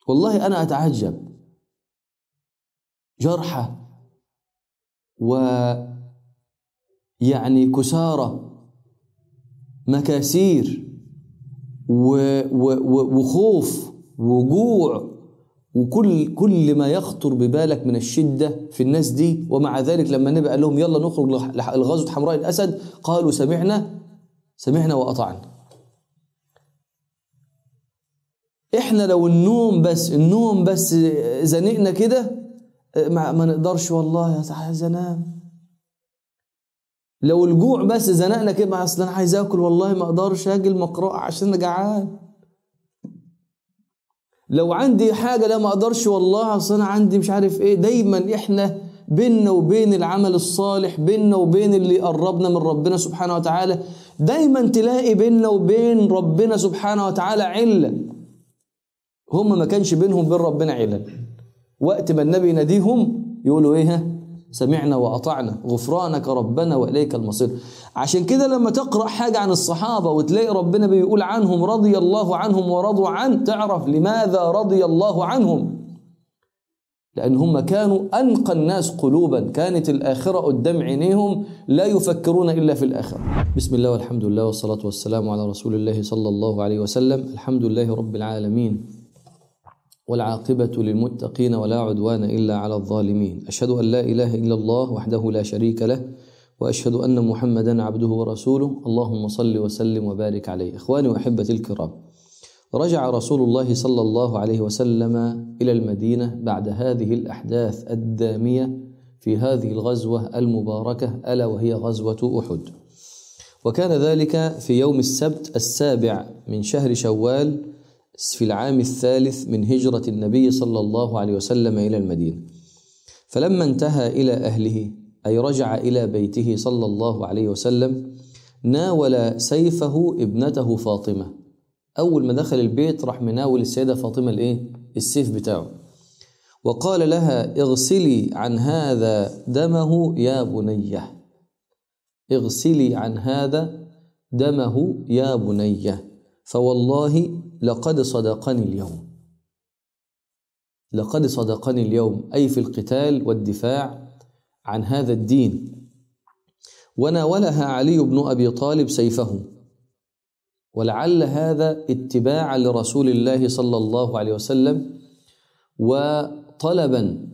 والله أنا أتعجب جرحى و يعني كسارة مكاسير و و و وخوف وجوع وكل كل ما يخطر ببالك من الشدة في الناس دي ومع ذلك لما النبي قال لهم يلا نخرج لغزوة حمراء الأسد قالوا سمعنا سمعنا وأطعنا احنا لو النوم بس النوم بس زنقنا كده ما, ما نقدرش والله يا عايز انام لو الجوع بس زنقنا كده ما اصل انا عايز اكل والله ما اقدرش اجي المقرأة عشان انا جعان لو عندي حاجه لا ما اقدرش والله اصل انا عندي مش عارف ايه دايما احنا بيننا وبين العمل الصالح بيننا وبين اللي قربنا من ربنا سبحانه وتعالى دايما تلاقي بيننا وبين ربنا سبحانه وتعالى عله هم ما كانش بينهم وبين ربنا علل وقت ما النبي يناديهم يقولوا ايه سمعنا واطعنا غفرانك ربنا واليك المصير عشان كده لما تقرا حاجه عن الصحابه وتلاقي ربنا بيقول عنهم رضي الله عنهم ورضوا عنه تعرف لماذا رضي الله عنهم لان هم كانوا انقى الناس قلوبا كانت الاخره قدام عينيهم لا يفكرون الا في الاخره بسم الله والحمد لله والصلاه والسلام على رسول الله صلى الله عليه وسلم الحمد لله رب العالمين والعاقبة للمتقين ولا عدوان إلا على الظالمين أشهد أن لا إله إلا الله وحده لا شريك له وأشهد أن محمدا عبده ورسوله اللهم صل وسلم وبارك عليه إخواني وأحبتي الكرام رجع رسول الله صلى الله عليه وسلم إلى المدينة بعد هذه الأحداث الدامية في هذه الغزوة المباركة ألا وهي غزوة أحد وكان ذلك في يوم السبت السابع من شهر شوال في العام الثالث من هجرة النبي صلى الله عليه وسلم إلى المدينة فلما انتهى إلى أهله أي رجع إلى بيته صلى الله عليه وسلم ناول سيفه ابنته فاطمة أول ما دخل البيت راح مناول السيدة فاطمة الإيه؟ السيف بتاعه وقال لها اغسلي عن هذا دمه يا بنيه اغسلي عن هذا دمه يا بنيه فوالله لقد صدقني اليوم لقد صدقني اليوم أي في القتال والدفاع عن هذا الدين وناولها علي بن أبي طالب سيفه ولعل هذا اتباعا لرسول الله صلى الله عليه وسلم وطلبا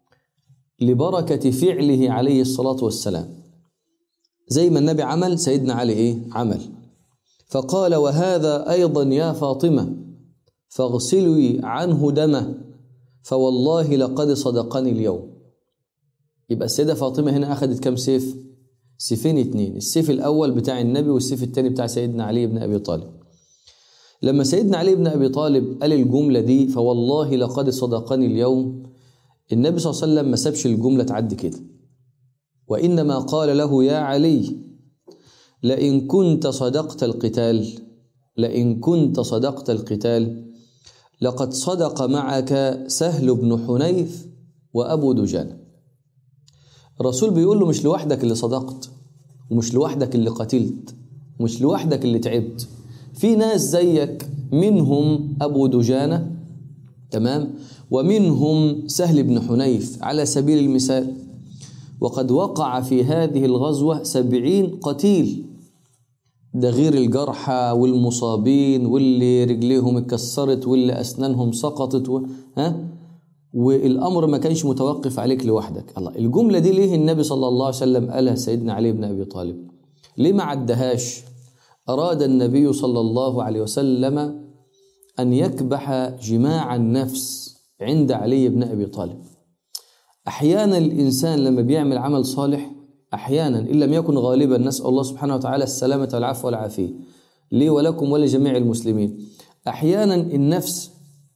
لبركة فعله عليه الصلاة والسلام زي ما النبي عمل سيدنا علي إيه عمل فقال وهذا أيضا يا فاطمة فاغسلي عنه دمه فوالله لقد صدقني اليوم يبقى السيدة فاطمة هنا أخذت كم سيف سيفين اتنين السيف الأول بتاع النبي والسيف الثاني بتاع سيدنا علي بن أبي طالب لما سيدنا علي بن أبي طالب قال الجملة دي فوالله لقد صدقني اليوم النبي صلى الله عليه وسلم ما سابش الجملة تعدي كده وإنما قال له يا علي لئن كنت صدقت القتال لئن كنت صدقت القتال لقد صدق معك سهل بن حنيف وأبو دجان الرسول بيقول له مش لوحدك اللي صدقت ومش لوحدك اللي قتلت ومش لوحدك اللي تعبت في ناس زيك منهم أبو دجانة تمام ومنهم سهل بن حنيف على سبيل المثال وقد وقع في هذه الغزوة سبعين قتيل ده غير الجرحى والمصابين واللي رجليهم اتكسرت واللي أسنانهم سقطت و... ها والأمر ما كانش متوقف عليك لوحدك الله الجملة دي ليه النبي صلى الله عليه وسلم قالها سيدنا علي بن أبي طالب ليه ما عدهاش أراد النبي صلى الله عليه وسلم أن يكبح جماع النفس عند علي بن أبي طالب أحيانا الإنسان لما بيعمل عمل صالح أحيانا إن لم يكن غالبا نسأل الله سبحانه وتعالى السلامة والعفو والعافية لي ولكم ولجميع المسلمين أحيانا النفس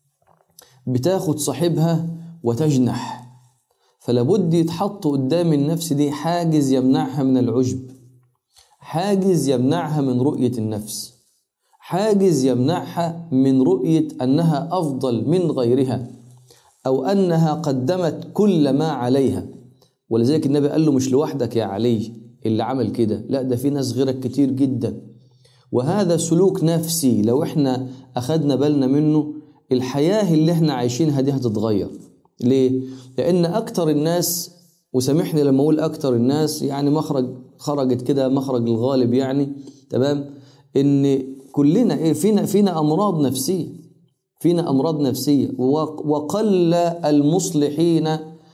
بتاخد صاحبها وتجنح فلابد يتحط قدام النفس دي حاجز يمنعها من العجب حاجز يمنعها من رؤية النفس حاجز يمنعها من رؤية أنها أفضل من غيرها أو أنها قدمت كل ما عليها ولذلك النبي قال له مش لوحدك يا علي اللي عمل كده لا ده في ناس غيرك كتير جدا وهذا سلوك نفسي لو احنا أخدنا بالنا منه الحياة اللي احنا عايشينها دي هتتغير ليه؟ لأن أكتر الناس وسامحني لما أقول أكتر الناس يعني مخرج خرجت كده مخرج الغالب يعني تمام إن كلنا إيه فينا فينا أمراض نفسية فينا أمراض نفسية وقل المصلحين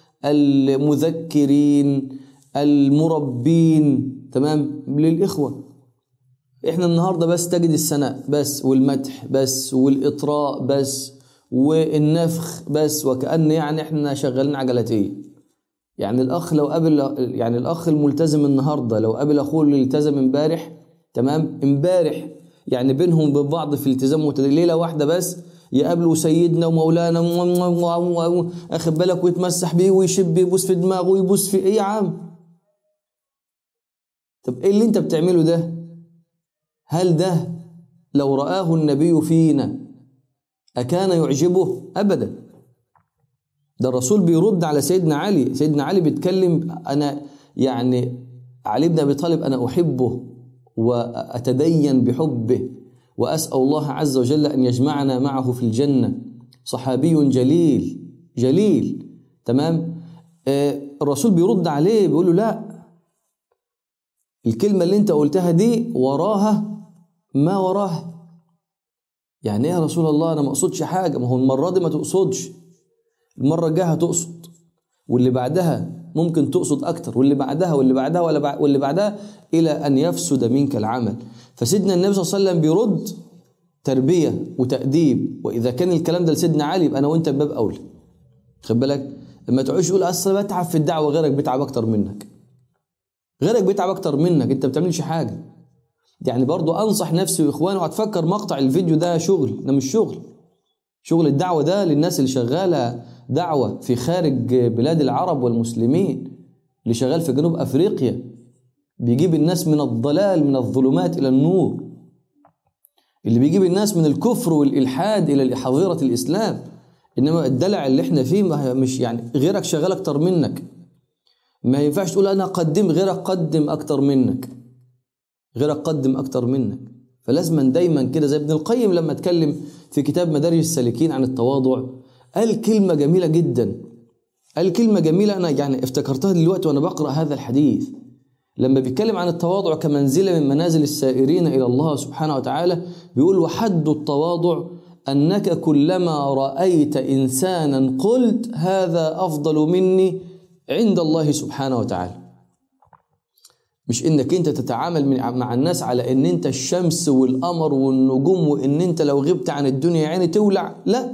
المذكرين المربين تمام للإخوة احنا النهارده بس تجد الثناء بس والمدح بس والاطراء بس والنفخ بس وكأن يعني احنا شغالين عجلتين يعني الاخ لو قابل يعني الاخ الملتزم النهارده لو قابل اخوه اللي التزم امبارح تمام امبارح يعني بينهم وبين بعض في التزام وتدريب ليله واحده بس يقابلوا سيدنا ومولانا اخد بالك ويتمسح بيه ويشب يبوس في دماغه ويبوس في ايه يا عم طب ايه اللي انت بتعمله ده هل ده لو رآه النبي فينا أكان يعجبه أبدا ده الرسول بيرد على سيدنا علي سيدنا علي بيتكلم أنا يعني علي بن أبي طالب أنا أحبه وأتدين بحبه وأسأل الله عز وجل أن يجمعنا معه في الجنة صحابي جليل جليل تمام آه الرسول بيرد عليه بيقول له لا الكلمة اللي انت قلتها دي وراها ما وراها يعني ايه يا رسول الله انا ما اقصدش حاجة ما هو المرة دي ما تقصدش المرة الجاية هتقصد واللي بعدها ممكن تقصد أكتر واللي بعدها واللي بعدها واللي بعدها إلى أن يفسد منك العمل فسيدنا النبي صلى الله عليه وسلم بيرد تربية وتأديب وإذا كان الكلام ده لسيدنا علي يبقى أنا وأنت بباب أولى خد بالك لما تعيش تقول أصل بتعب في الدعوة غيرك بيتعب أكتر منك غيرك بيتعب أكتر منك أنت ما بتعملش حاجة يعني برضو أنصح نفسي وإخواني وهتفكر مقطع الفيديو ده شغل ده مش شغل شغل الدعوة ده للناس اللي شغالة دعوة في خارج بلاد العرب والمسلمين اللي شغال في جنوب أفريقيا بيجيب الناس من الضلال من الظلمات إلى النور اللي بيجيب الناس من الكفر والإلحاد إلى حظيرة الإسلام إنما الدلع اللي احنا فيه مش يعني غيرك شغال أكتر منك ما ينفعش تقول أنا قدم غيرك قدم أكتر منك غيرك قدم أكتر منك فلازما دايما كده زي ابن القيم لما اتكلم في كتاب مدارج السالكين عن التواضع قال كلمة جميلة جدا قال كلمة جميلة أنا يعني افتكرتها دلوقتي وأنا بقرأ هذا الحديث لما بيتكلم عن التواضع كمنزلة من منازل السائرين إلى الله سبحانه وتعالى بيقول وحد التواضع أنك كلما رأيت إنسانا قلت هذا أفضل مني عند الله سبحانه وتعالى مش انك انت تتعامل مع الناس على ان انت الشمس والقمر والنجوم وان انت لو غبت عن الدنيا يعني تولع لا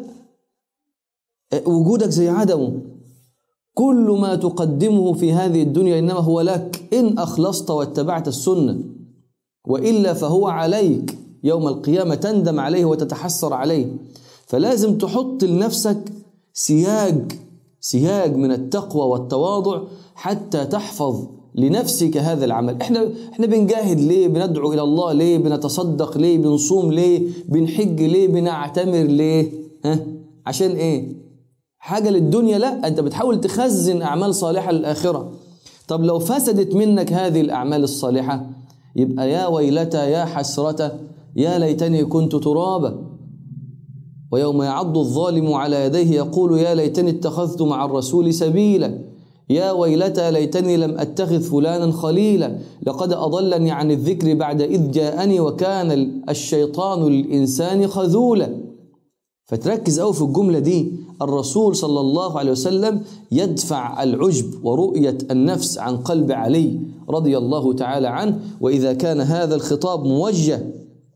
وجودك زي عدمه كل ما تقدمه في هذه الدنيا انما هو لك ان اخلصت واتبعت السنه والا فهو عليك يوم القيامه تندم عليه وتتحسر عليه فلازم تحط لنفسك سياج سياج من التقوى والتواضع حتى تحفظ لنفسك هذا العمل احنا احنا بنجاهد ليه بندعو الى الله ليه بنتصدق ليه بنصوم ليه بنحج ليه بنعتمر ليه ها عشان ايه حاجه للدنيا لا انت بتحاول تخزن اعمال صالحه للاخره طب لو فسدت منك هذه الاعمال الصالحه يبقى يا ويلتى يا حسرة يا ليتني كنت ترابا ويوم يعض الظالم على يديه يقول يا ليتني اتخذت مع الرسول سبيلا يا ويلتى ليتني لم اتخذ فلانا خليلا لقد اضلني عن الذكر بعد اذ جاءني وكان الشيطان للانسان خذولا فتركز قوي في الجمله دي الرسول صلى الله عليه وسلم يدفع العجب ورؤيه النفس عن قلب علي رضي الله تعالى عنه واذا كان هذا الخطاب موجه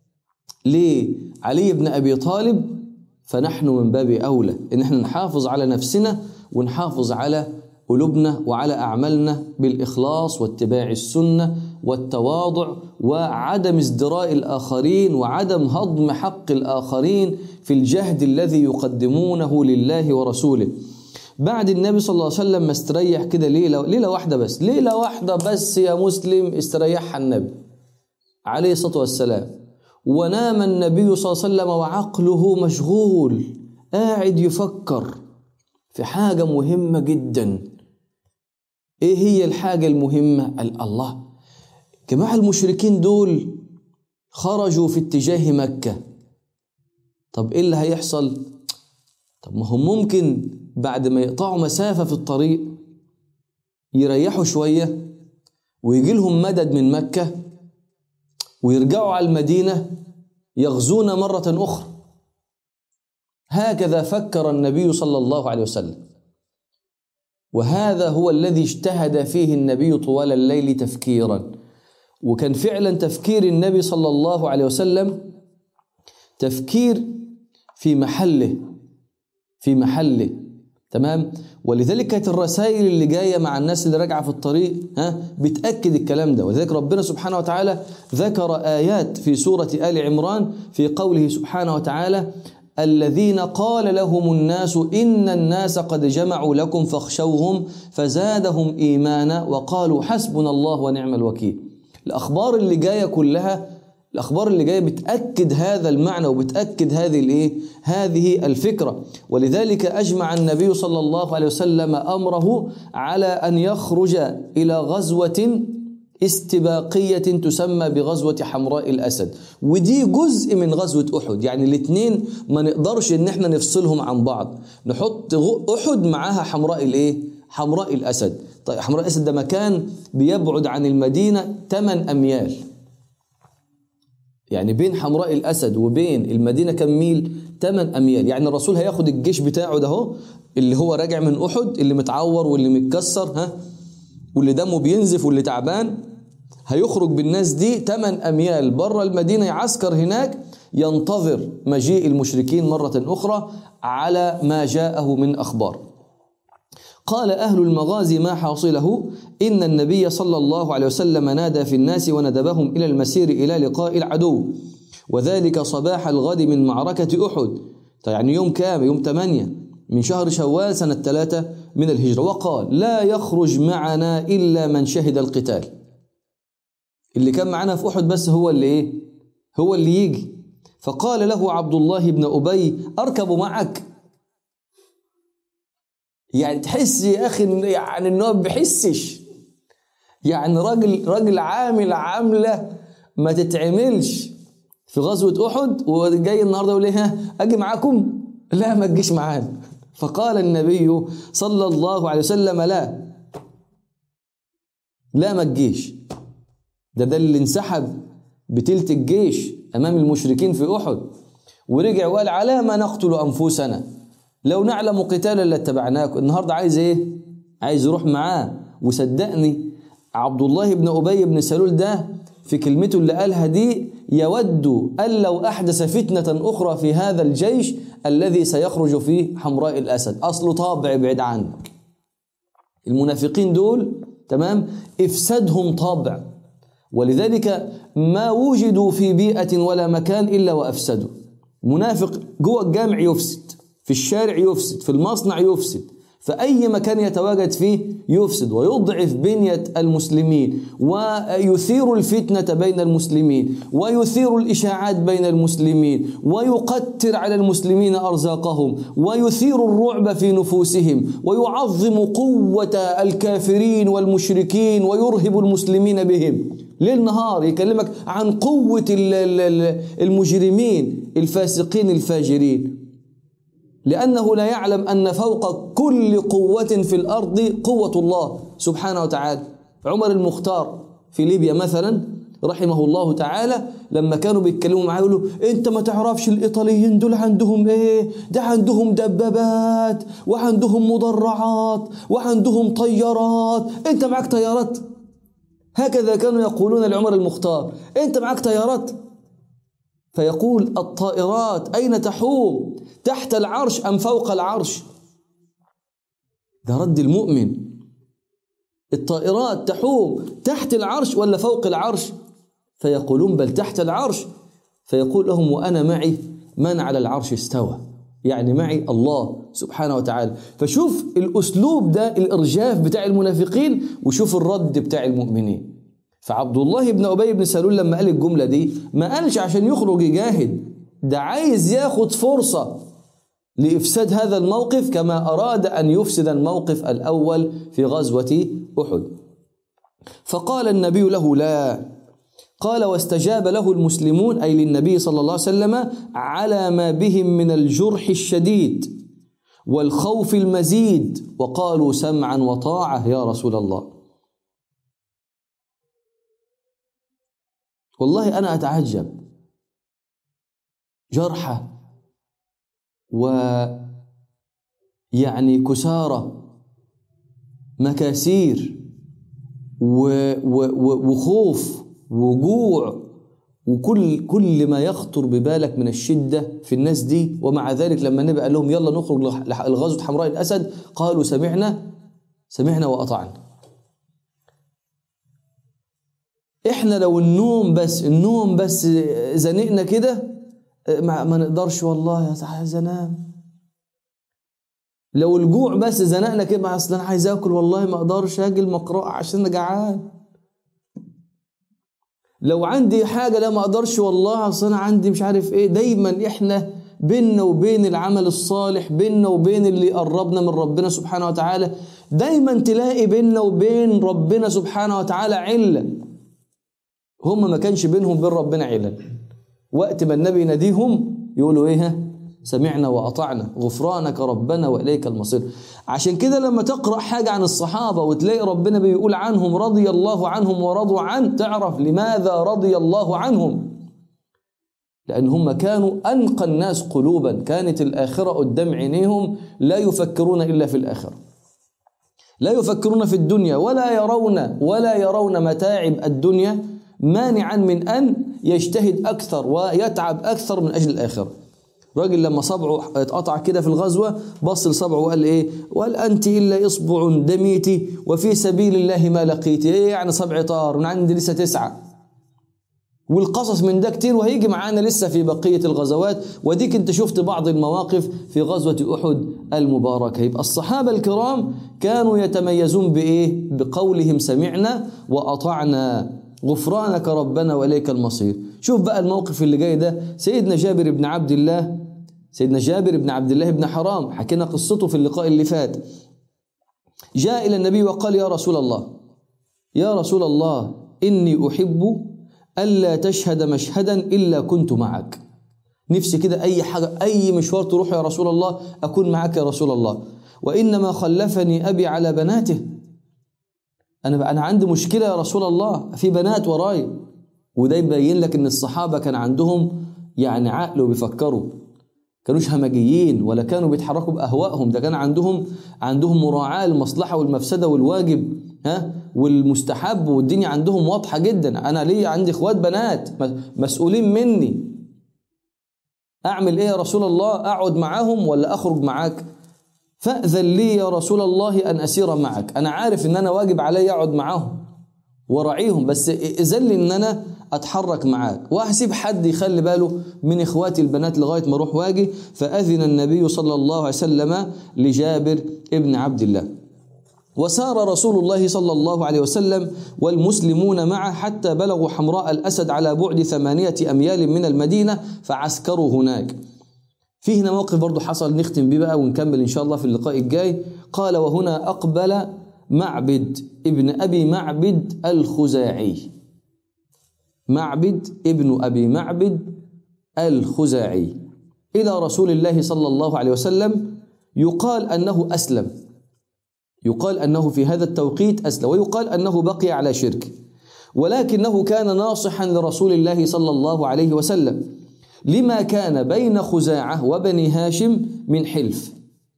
لعلي بن ابي طالب فنحن من باب اولى ان احنا نحافظ على نفسنا ونحافظ على قلوبنا وعلى اعمالنا بالاخلاص واتباع السنه والتواضع وعدم ازدراء الاخرين وعدم هضم حق الاخرين في الجهد الذي يقدمونه لله ورسوله. بعد النبي صلى الله عليه وسلم ما استريح كده ليله ليله واحده بس، ليله واحده بس يا مسلم استريحها النبي عليه الصلاه والسلام. ونام النبي صلى الله عليه وسلم وعقله مشغول قاعد يفكر في حاجه مهمه جدا ايه هي الحاجة المهمة؟ قال الله جماعة المشركين دول خرجوا في اتجاه مكة طب ايه اللي هيحصل؟ طب ما هم ممكن بعد ما يقطعوا مسافة في الطريق يريحوا شوية ويجي لهم مدد من مكة ويرجعوا على المدينة يغزون مرة أخرى هكذا فكر النبي صلى الله عليه وسلم وهذا هو الذي اجتهد فيه النبي طوال الليل تفكيرا وكان فعلا تفكير النبي صلى الله عليه وسلم تفكير في محله في محله تمام ولذلك كانت الرسائل اللي جايه مع الناس اللي راجعه في الطريق ها بتاكد الكلام ده ولذلك ربنا سبحانه وتعالى ذكر ايات في سوره ال عمران في قوله سبحانه وتعالى الذين قال لهم الناس ان الناس قد جمعوا لكم فاخشوهم فزادهم ايمانا وقالوا حسبنا الله ونعم الوكيل الاخبار اللي جايه كلها الاخبار اللي جايه بتاكد هذا المعنى وبتاكد هذه الايه هذه الفكره ولذلك اجمع النبي صلى الله عليه وسلم امره على ان يخرج الى غزوه استباقيه تسمى بغزوه حمراء الاسد ودي جزء من غزوه احد يعني الاثنين ما نقدرش ان احنا نفصلهم عن بعض نحط احد معاها حمراء الايه حمراء الاسد طيب حمراء الاسد ده مكان بيبعد عن المدينه 8 اميال يعني بين حمراء الاسد وبين المدينه كم ميل 8 اميال يعني الرسول هياخد الجيش بتاعه ده اهو اللي هو راجع من احد اللي متعور واللي متكسر ها واللي دمه بينزف واللي تعبان هيخرج بالناس دي 8 اميال بره المدينه يعسكر هناك ينتظر مجيء المشركين مره اخرى على ما جاءه من اخبار قال أهل المغازي ما حاصله إن النبي صلى الله عليه وسلم نادى في الناس وندبهم إلى المسير إلى لقاء العدو وذلك صباح الغد من معركة أحد يعني يوم كام يوم 8 من شهر شوال سنة 3 من الهجرة وقال لا يخرج معنا إلا من شهد القتال اللي كان معنا في أحد بس هو اللي إيه هو اللي يجي فقال له عبد الله بن أبي أركب معك يعني تحس يا اخي يعني ان هو ما بيحسش يعني راجل راجل عامل عامله ما تتعملش في غزوه احد وجاي النهارده يقول ايه اجي معاكم لا ما تجيش معانا فقال النبي صلى الله عليه وسلم لا لا ما تجيش ده ده اللي انسحب بتلت الجيش امام المشركين في احد ورجع وقال على ما نقتل انفسنا لو نعلم قتالا لاتبعناك النهارده عايز ايه عايز يروح معاه وصدقني عبد الله بن ابي بن سلول ده في كلمته اللي قالها دي يود ان لو احدث فتنه اخرى في هذا الجيش الذي سيخرج في حمراء الاسد اصله طابع بعيد عنك المنافقين دول تمام افسدهم طابع ولذلك ما وجدوا في بيئه ولا مكان الا وافسدوا منافق جوه الجامع يفسد في الشارع يفسد في المصنع يفسد في أي مكان يتواجد فيه يفسد ويضعف بنية المسلمين ويثير الفتنة بين المسلمين ويثير الإشاعات بين المسلمين ويقتر على المسلمين أرزاقهم ويثير الرعب في نفوسهم ويعظم قوة الكافرين والمشركين ويرهب المسلمين بهم ليل نهار يكلمك عن قوة المجرمين الفاسقين الفاجرين لأنه لا يعلم أن فوق كل قوة في الأرض قوة الله سبحانه وتعالى عمر المختار في ليبيا مثلا رحمه الله تعالى لما كانوا بيتكلموا معاه يقولوا انت ما تعرفش الايطاليين دول عندهم ايه ده عندهم دبابات وعندهم مدرعات وعندهم طيارات انت معك طيارات هكذا كانوا يقولون لعمر المختار انت معك طيارات فيقول الطائرات أين تحوم تحت العرش أم فوق العرش ده رد المؤمن الطائرات تحوم تحت العرش ولا فوق العرش فيقولون بل تحت العرش فيقول لهم وأنا معي من على العرش استوى يعني معي الله سبحانه وتعالى فشوف الأسلوب ده الإرجاف بتاع المنافقين وشوف الرد بتاع المؤمنين فعبد الله بن ابي بن سلول لما قال الجمله دي ما قالش عشان يخرج يجاهد ده عايز ياخد فرصه لافساد هذا الموقف كما اراد ان يفسد الموقف الاول في غزوه احد فقال النبي له لا قال واستجاب له المسلمون اي للنبي صلى الله عليه وسلم على ما بهم من الجرح الشديد والخوف المزيد وقالوا سمعا وطاعة يا رسول الله والله أنا أتعجب جرحى و يعني كسارة مكاسير و و و وخوف وجوع وكل كل ما يخطر ببالك من الشدة في الناس دي ومع ذلك لما النبي قال لهم يلا نخرج لغزوة حمراء الأسد قالوا سمعنا سمعنا وأطعنا احنا لو النوم بس النوم بس زنقنا كده ما, ما نقدرش والله عايز انام لو الجوع بس زنقنا كده اصل انا عايز اكل والله ما اقدرش اجي المقرأة عشان انا جعان لو عندي حاجة لا ما اقدرش والله اصل انا عندي مش عارف ايه دايما احنا بيننا وبين العمل الصالح بيننا وبين اللي قربنا من ربنا سبحانه وتعالى دايما تلاقي بيننا وبين ربنا سبحانه وتعالى علة هم ما كانش بينهم وبين ربنا علل وقت ما النبي يناديهم يقولوا ايه سمعنا واطعنا غفرانك ربنا واليك المصير عشان كده لما تقرا حاجه عن الصحابه وتلاقي ربنا بيقول عنهم رضي الله عنهم ورضوا عنه تعرف لماذا رضي الله عنهم لان هم كانوا انقى الناس قلوبا كانت الاخره قدام عينيهم لا يفكرون الا في الاخره لا يفكرون في الدنيا ولا يرون ولا يرون متاعب الدنيا مانعا من ان يجتهد اكثر ويتعب اكثر من اجل الاخره راجل لما صبعه اتقطع كده في الغزوة بص لصبعه وقال ايه وقال انت الا اصبع دميتي وفي سبيل الله ما لقيت ايه يعني صبعي طار من عندي لسه تسعة والقصص من ده كتير وهيجي معانا لسه في بقية الغزوات وديك انت شفت بعض المواقف في غزوة احد المباركة يبقى الصحابة الكرام كانوا يتميزون بايه بقولهم سمعنا واطعنا غفرانك ربنا واليك المصير شوف بقى الموقف اللي جاي ده سيدنا جابر بن عبد الله سيدنا جابر بن عبد الله بن حرام حكينا قصته في اللقاء اللي فات جاء الى النبي وقال يا رسول الله يا رسول الله اني احب الا تشهد مشهدا الا كنت معك نفسي كده اي حاجه اي مشوار تروح يا رسول الله اكون معك يا رسول الله وانما خلفني ابي على بناته انا انا عندي مشكله يا رسول الله في بنات وراي وده يبين لك ان الصحابه كان عندهم يعني عقل وبيفكروا كانوش همجيين ولا كانوا بيتحركوا باهوائهم ده كان عندهم عندهم مراعاه المصلحه والمفسده والواجب ها والمستحب والدنيا عندهم واضحه جدا انا ليه عندي اخوات بنات مسؤولين مني اعمل ايه يا رسول الله اقعد معاهم ولا اخرج معاك فاذن لي يا رسول الله ان اسير معك انا عارف ان انا واجب علي اقعد معاهم وراعيهم بس اذن لي ان انا اتحرك معاك وهسيب حد يخلي باله من اخواتي البنات لغايه ما اروح واجي فاذن النبي صلى الله عليه وسلم لجابر ابن عبد الله وسار رسول الله صلى الله عليه وسلم والمسلمون معه حتى بلغوا حمراء الاسد على بعد ثمانيه اميال من المدينه فعسكروا هناك في هنا موقف برضه حصل نختم بيه بقى ونكمل ان شاء الله في اللقاء الجاي قال وهنا اقبل معبد ابن ابي معبد الخزاعي معبد ابن ابي معبد الخزاعي الى رسول الله صلى الله عليه وسلم يقال انه اسلم يقال انه في هذا التوقيت اسلم ويقال انه بقي على شرك ولكنه كان ناصحا لرسول الله صلى الله عليه وسلم لما كان بين خزاعه وبني هاشم من حلف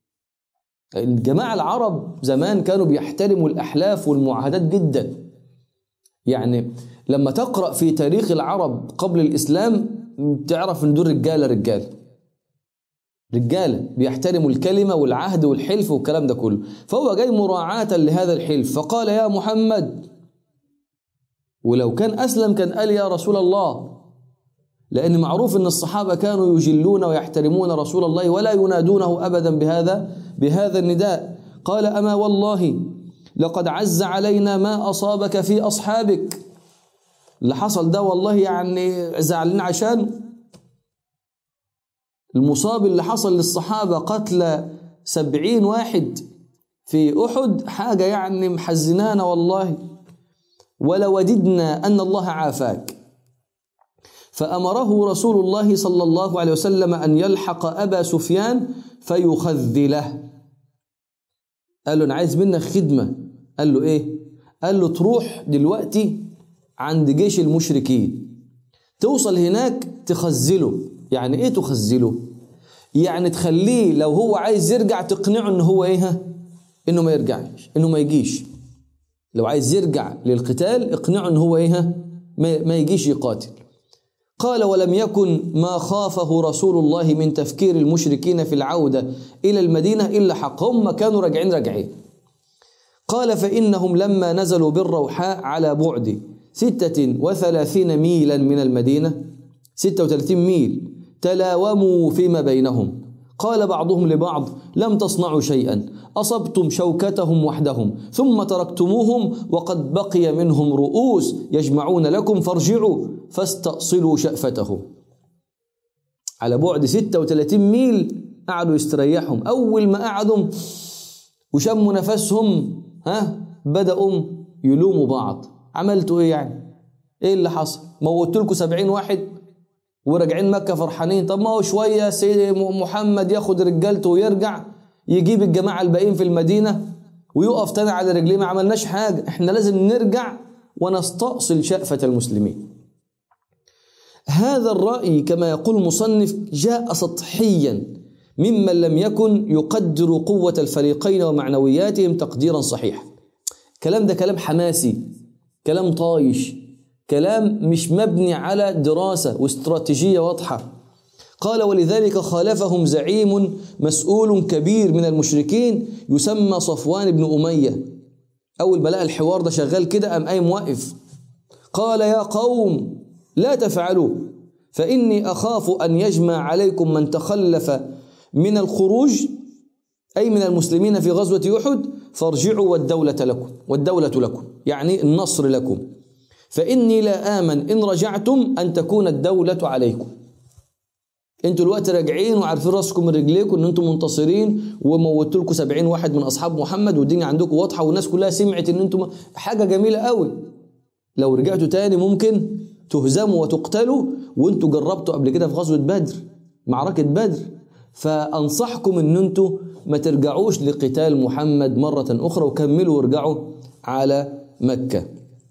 الجماعه العرب زمان كانوا بيحترموا الاحلاف والمعاهدات جدا يعني لما تقرا في تاريخ العرب قبل الاسلام تعرف ان دول رجاله رجاله رجاله بيحترموا الكلمه والعهد والحلف والكلام ده كله فهو جاي مراعاه لهذا الحلف فقال يا محمد ولو كان اسلم كان قال يا رسول الله لان معروف ان الصحابه كانوا يجلون ويحترمون رسول الله ولا ينادونه ابدا بهذا بهذا النداء قال اما والله لقد عز علينا ما اصابك في اصحابك اللي حصل ده والله يعني زعلنا عشان المصاب اللي حصل للصحابة قتل سبعين واحد في أحد حاجة يعني محزنانا والله ولوددنا أن الله عافاك فأمره رسول الله صلى الله عليه وسلم أن يلحق أبا سفيان فيخذله قال له انا عايز منك خدمه قال له ايه قال له تروح دلوقتي عند جيش المشركين توصل هناك تخزله يعني ايه تخزله يعني تخليه لو هو عايز يرجع تقنعه ان هو ايه انه ما يرجعش انه ما يجيش لو عايز يرجع للقتال اقنعه ان هو ايه ما يجيش يقاتل قال ولم يكن ما خافه رسول الله من تفكير المشركين في العودة إلى المدينة إلا حق هم كانوا راجعين راجعين قال فإنهم لما نزلوا بالروحاء على بعد ستة وثلاثين ميلا من المدينة ستة وثلاثين ميل تلاوموا فيما بينهم قال بعضهم لبعض لم تصنعوا شيئا أصبتم شوكتهم وحدهم ثم تركتموهم وقد بقي منهم رؤوس يجمعون لكم فارجعوا فاستأصلوا شأفتهم على بعد 36 ميل قعدوا يستريحهم أول ما قعدوا وشموا نفسهم ها بدأوا يلوموا بعض عملتوا ايه يعني ايه اللي حصل موتت لكم 70 واحد وراجعين مكة فرحانين طب ما هو شوية سيد محمد ياخد رجالته ويرجع يجيب الجماعة الباقيين في المدينة ويقف تاني على رجليه ما عملناش حاجة احنا لازم نرجع ونستأصل شأفة المسلمين هذا الرأي كما يقول المصنف جاء سطحيا ممن لم يكن يقدر قوة الفريقين ومعنوياتهم تقديرا صحيحا كلام ده كلام حماسي كلام طايش كلام مش مبني على دراسة واستراتيجية واضحة قال ولذلك خالفهم زعيم مسؤول كبير من المشركين يسمى صفوان بن أمية أول ما لقى الحوار ده شغال كده قام قايم واقف قال يا قوم لا تفعلوا فإني أخاف أن يجمع عليكم من تخلف من الخروج أي من المسلمين في غزوة أحد فارجعوا والدولة لكم والدولة لكم يعني النصر لكم فإني لا آمن إن رجعتم أن تكون الدولة عليكم انتوا الوقت راجعين وعارفين راسكم من رجليكم ان انتم منتصرين وموتوا لكم 70 واحد من اصحاب محمد والدنيا عندكم واضحه والناس كلها سمعت ان انتم حاجه جميله قوي لو رجعتوا تاني ممكن تهزموا وتقتلوا وانتوا جربتوا قبل كده في غزوه بدر معركه بدر فانصحكم ان انتوا ما ترجعوش لقتال محمد مره اخرى وكملوا وارجعوا على مكه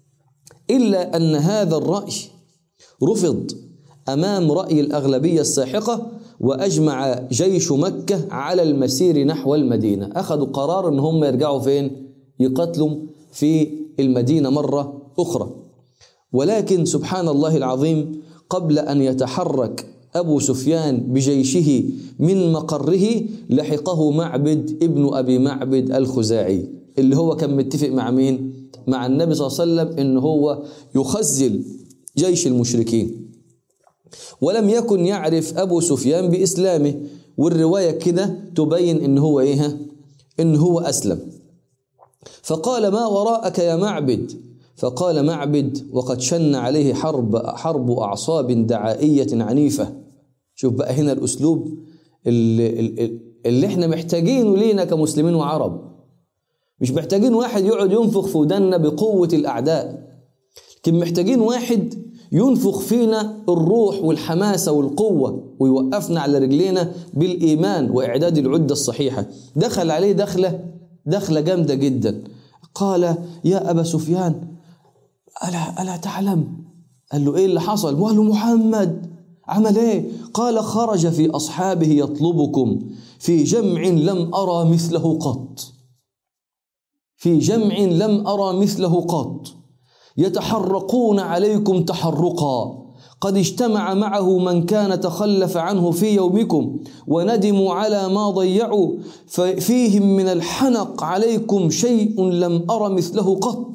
الا ان هذا الراي رفض امام راي الاغلبيه الساحقه واجمع جيش مكه على المسير نحو المدينه اخذوا قرار ان هم يرجعوا فين يقتلوا في المدينه مره اخرى ولكن سبحان الله العظيم قبل ان يتحرك ابو سفيان بجيشه من مقره لحقه معبد ابن ابي معبد الخزاعي اللي هو كان متفق مع مين مع النبي صلى الله عليه وسلم ان هو يخزل جيش المشركين ولم يكن يعرف ابو سفيان باسلامه والروايه كده تبين ان هو ايه ان هو اسلم فقال ما وراءك يا معبد فقال معبد وقد شن عليه حرب حرب اعصاب دعائيه عنيفه شوف بقى هنا الاسلوب اللي, اللي احنا محتاجينه لينا كمسلمين وعرب مش محتاجين واحد يقعد ينفخ في ودنا بقوه الاعداء لكن محتاجين واحد ينفخ فينا الروح والحماسة والقوة ويوقفنا على رجلينا بالإيمان وإعداد العدة الصحيحة دخل عليه دخلة دخلة جامدة جدا قال يا أبا سفيان ألا, ألا تعلم قال له إيه اللي حصل قال له محمد عمل إيه قال خرج في أصحابه يطلبكم في جمع لم أرى مثله قط في جمع لم أرى مثله قط يتحرقون عليكم تحرقا قد اجتمع معه من كان تخلف عنه في يومكم وندموا على ما ضيعوا ففيهم من الحنق عليكم شيء لم أر مثله قط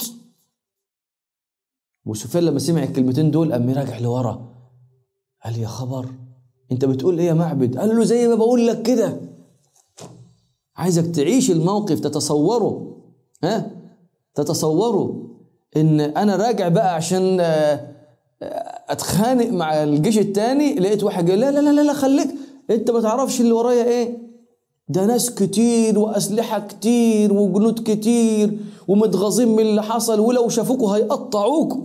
ابو سفيان لما سمع الكلمتين دول قام راجع لورا قال يا خبر انت بتقول ايه يا معبد قال له زي ما بقول لك كده عايزك تعيش الموقف تتصوره ها تتصوره ان انا راجع بقى عشان اتخانق مع الجيش التاني لقيت واحد قال لا لا لا لا خليك انت ما تعرفش اللي ورايا ايه ده ناس كتير واسلحه كتير وجنود كتير ومتغاظين من اللي حصل ولو شافوكوا هيقطعوكوا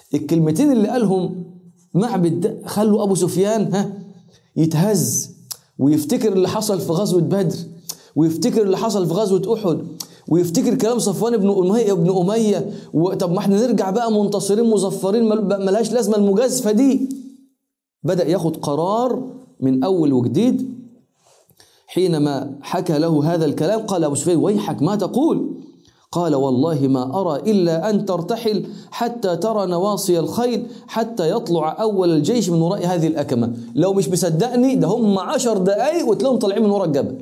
الكلمتين اللي قالهم معبد ده خلوا ابو سفيان ها يتهز ويفتكر اللي حصل في غزوة بدر ويفتكر اللي حصل في غزوة أحد ويفتكر كلام صفوان بن أمية ابن أمية طب ما احنا نرجع بقى منتصرين مظفرين ملهاش لازمة المجازفة دي بدأ ياخد قرار من أول وجديد حينما حكى له هذا الكلام قال أبو سفيان ويحك ما تقول قال والله ما أرى إلا أن ترتحل حتى ترى نواصي الخيل حتى يطلع أول الجيش من وراء هذه الأكمة لو مش مصدقني ده هم عشر دقايق وتلاقيهم طالعين من وراء الجبل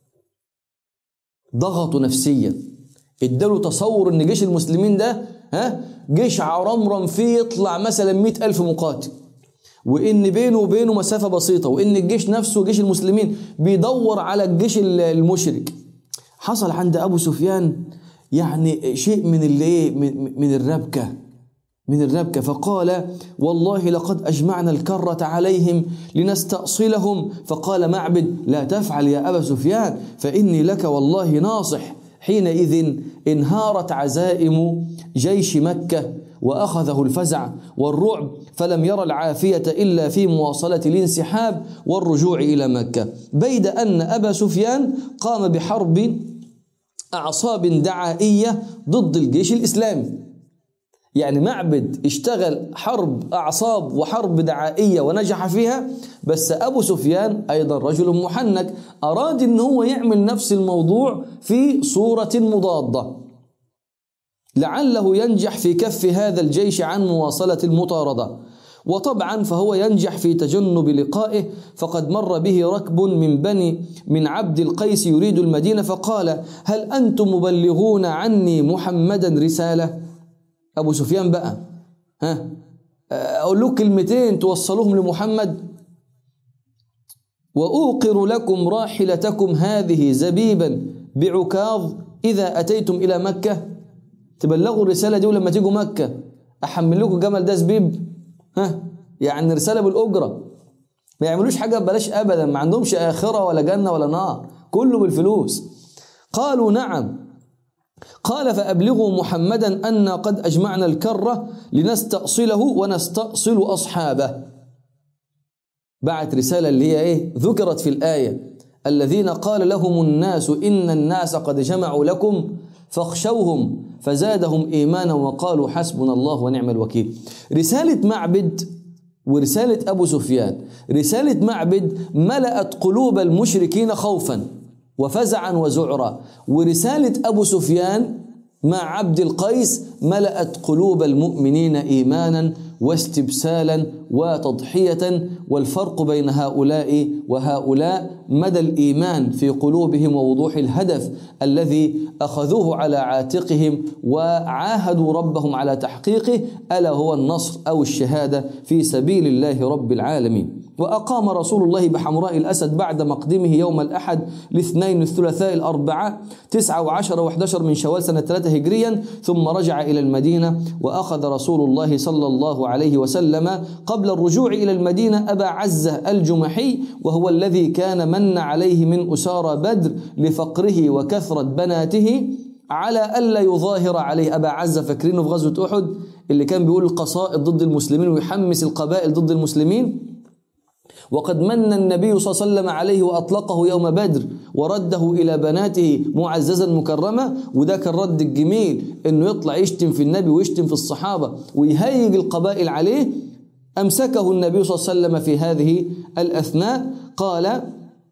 ضغطوا نفسيا اداله تصور ان جيش المسلمين ده ها جيش عرمرم فيه يطلع مثلا مئة ألف مقاتل وان بينه وبينه مسافة بسيطة وان الجيش نفسه جيش المسلمين بيدور على الجيش المشرك حصل عند ابو سفيان يعني شيء من الايه من الربكه من الربكه فقال والله لقد اجمعنا الكره عليهم لنستأصلهم فقال معبد لا تفعل يا ابا سفيان فاني لك والله ناصح حينئذ انهارت عزائم جيش مكه واخذه الفزع والرعب فلم يرى العافيه الا في مواصله الانسحاب والرجوع الى مكه بيد ان ابا سفيان قام بحرب أعصاب دعائية ضد الجيش الإسلامي يعني معبد اشتغل حرب أعصاب وحرب دعائية ونجح فيها بس أبو سفيان أيضا رجل محنك أراد أن هو يعمل نفس الموضوع في صورة مضادة لعله ينجح في كف هذا الجيش عن مواصلة المطاردة وطبعا فهو ينجح في تجنب لقائه فقد مر به ركب من بني من عبد القيس يريد المدينة فقال هل أنتم مبلغون عني محمدا رسالة أبو سفيان بقى ها أقول له كلمتين توصلوهم لمحمد وأوقر لكم راحلتكم هذه زبيبا بعكاظ إذا أتيتم إلى مكة تبلغوا الرسالة دي ولما تيجوا مكة أحمل لكم جمل ده زبيب ها يعني رسالة بالأجرة ما يعملوش حاجة ببلاش أبدا ما عندهمش آخرة ولا جنة ولا نار كله بالفلوس قالوا نعم قال فأبلغوا محمدا أن قد أجمعنا الكرة لنستأصله ونستأصل أصحابه بعت رسالة اللي هي إيه ذكرت في الآية الذين قال لهم الناس إن الناس قد جمعوا لكم فاخشوهم فزادهم ايمانا وقالوا حسبنا الله ونعم الوكيل رساله معبد ورساله ابو سفيان رساله معبد ملأت قلوب المشركين خوفا وفزعا وزعرا ورساله ابو سفيان مع عبد القيس ملأت قلوب المؤمنين ايمانا واستبسالا وتضحيه والفرق بين هؤلاء وهؤلاء مدى الايمان في قلوبهم ووضوح الهدف الذي اخذوه على عاتقهم وعاهدوا ربهم على تحقيقه الا هو النصر او الشهاده في سبيل الله رب العالمين وأقام رسول الله بحمراء الأسد بعد مقدمه يوم الأحد الاثنين الثلاثاء الأربعاء تسعة وعشر وحداشر من شوال سنة ثلاثة هجريا ثم رجع إلى المدينة وأخذ رسول الله صلى الله عليه وسلم قبل الرجوع إلى المدينة أبا عزة الجمحي وهو الذي كان من عليه من أسارى بدر لفقره وكثرة بناته على ألا يظاهر عليه أبا عزة فاكرينه في غزوة أحد اللي كان بيقول القصائد ضد المسلمين ويحمس القبائل ضد المسلمين وقد من النبي صلى الله عليه وسلم عليه واطلقه يوم بدر ورده الى بناته معززا مكرما وده كان رد الجميل انه يطلع يشتم في النبي ويشتم في الصحابه ويهيج القبائل عليه امسكه النبي صلى الله عليه وسلم في هذه الاثناء قال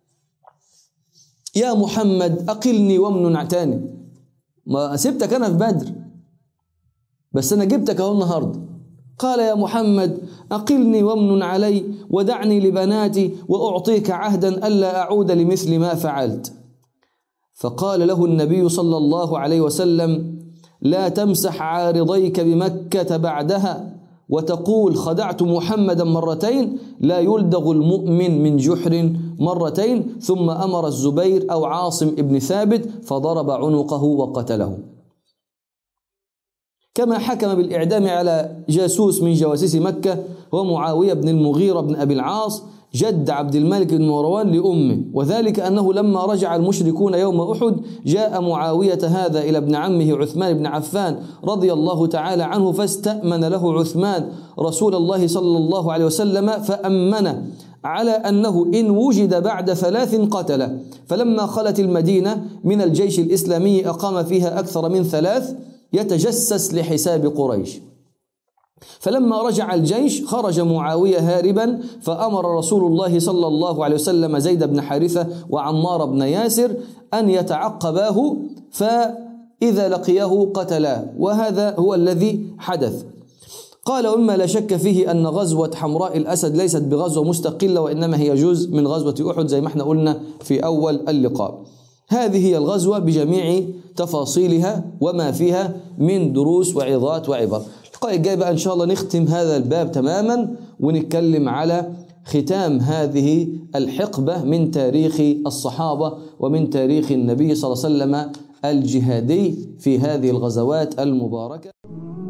يا محمد اقلني وامن اعتاني ما سبتك انا في بدر بس انا جبتك اهو النهارده قال يا محمد أقلني وامن علي ودعني لبناتي وأعطيك عهدا ألا أعود لمثل ما فعلت فقال له النبي صلى الله عليه وسلم لا تمسح عارضيك بمكة بعدها وتقول خدعت محمدا مرتين لا يلدغ المؤمن من جحر مرتين ثم أمر الزبير أو عاصم ابن ثابت فضرب عنقه وقتله كما حكم بالإعدام على جاسوس من جواسيس مكة هو معاوية بن المغيرة بن أبي العاص جد عبد الملك بن مروان لأمه وذلك أنه لما رجع المشركون يوم أحد جاء معاوية هذا إلى ابن عمه عثمان بن عفان رضي الله تعالى عنه فاستأمن له عثمان رسول الله صلى الله عليه وسلم فأمنه على أنه إن وجد بعد ثلاث قتله فلما خلت المدينة من الجيش الإسلامي أقام فيها أكثر من ثلاث يتجسس لحساب قريش فلما رجع الجيش خرج معاوية هاربا فأمر رسول الله صلى الله عليه وسلم زيد بن حارثة وعمار بن ياسر أن يتعقباه فإذا لقيه قتلاه وهذا هو الذي حدث قال ومما لا شك فيه أن غزوة حمراء الأسد ليست بغزوة مستقلة وإنما هي جزء من غزوة أحد زي ما احنا قلنا في أول اللقاء هذه هي الغزوة بجميع تفاصيلها وما فيها من دروس وعظات وعبر اللقاء الجاي بقى إن شاء الله نختم هذا الباب تماما ونتكلم على ختام هذه الحقبة من تاريخ الصحابة ومن تاريخ النبي صلى الله عليه وسلم الجهادي في هذه الغزوات المباركة